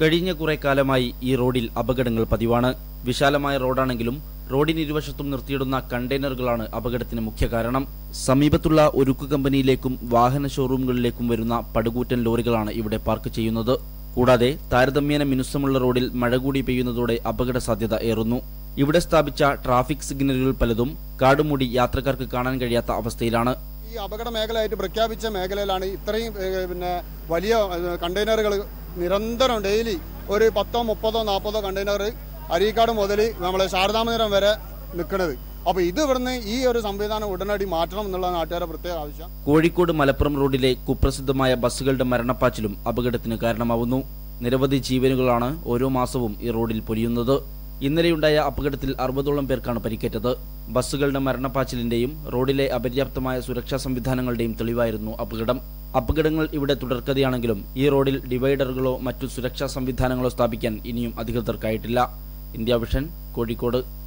കഴിഞ്ഞ കുറെ കാലമായി ഈ റോഡിൽ അപകടങ്ങൾ പതിവാണ് വിശാലമായ റോഡാണെങ്കിലും റോഡിന് ഇരുവശത്തും നിർത്തിയിടുന്ന കണ്ടെയ്നറുകളാണ് അപകടത്തിന് മുഖ്യ കാരണം സമീപത്തുള്ള ഉരുക്ക് കമ്പനിയിലേക്കും വാഹന ഷോറൂമുകളിലേക്കും വരുന്ന പടുകൂറ്റൻ ലോറികളാണ് ഇവിടെ പാർക്ക് ചെയ്യുന്നത് കൂടാതെ താരതമ്യേന മിനുസമുള്ള റോഡിൽ മഴ കൂടി പെയ്യുന്നതോടെ അപകട സാധ്യത ഏറുന്നു ഇവിടെ സ്ഥാപിച്ച ട്രാഫിക് സിഗ്നലുകൾ പലതും കാടുമൂടി യാത്രക്കാർക്ക് കാണാൻ കഴിയാത്ത അവസ്ഥയിലാണ് ഈ അപകട മേഖലയായിട്ട് പ്രഖ്യാപിച്ച മേഖലയിലാണ് ഇത്രയും ഏഹ്, പിന്നെ വലിയ കണ്ടെയ്നറുകൾ നിരന്തരം ഡെയിലി ഒരു പത്തോ മുപ്പതോ നാൽപ്പതോ കണ്ടെയ്നർ അരീക്കാട് മുതൽ നമ്മളെ ശാരദാമന്ദിരം വരെ നിൽക്കുന്നത് അപ്പോൾ ഇത് ഇവിടുന്ന് ഈ ഒരു സംവിധാനം ഉടനടി മാറ്റണം എന്നുള്ള നാട്ടുകാരുടെ പ്രത്യേക ആവശ്യം കോഴിക്കോട് മലപ്പുറം റോഡിലെ കുപ്രസിദ്ധമായ ബസ്സുകളുടെ മരണപ്പാച്ചിലും അപകടത്തിന് കാരണമാവുന്നു നിരവധി ജീവനുകളാണ് ഓരോ മാസവും ഈ റോഡിൽ പൊലിയുന്നത് ഇന്നലെയുണ്ടായ അപകടത്തിൽ അറുപതോളം പേർക്കാണ് പരിക്കേറ്റത് ബസ്സുകളുടെ മരണപ്പാച്ചിലിന്റെയും റോഡിലെ അപര്യാപ്തമായ സുരക്ഷാ സംവിധാനങ്ങളുടെയും തെളിവായിരുന്നു അപകടം അപകടങ്ങൾ ഇവിടെ തുടർക്കഥയാണെങ്കിലും ഈ റോഡിൽ ഡിവൈഡറുകളോ മറ്റു സുരക്ഷാ സംവിധാനങ്ങളോ സ്ഥാപിക്കാൻ ഇനിയും അധികൃതർക്കായിട്ടില്ല ഇന്ത്യ വിഷൻ കോഴിക്കോട്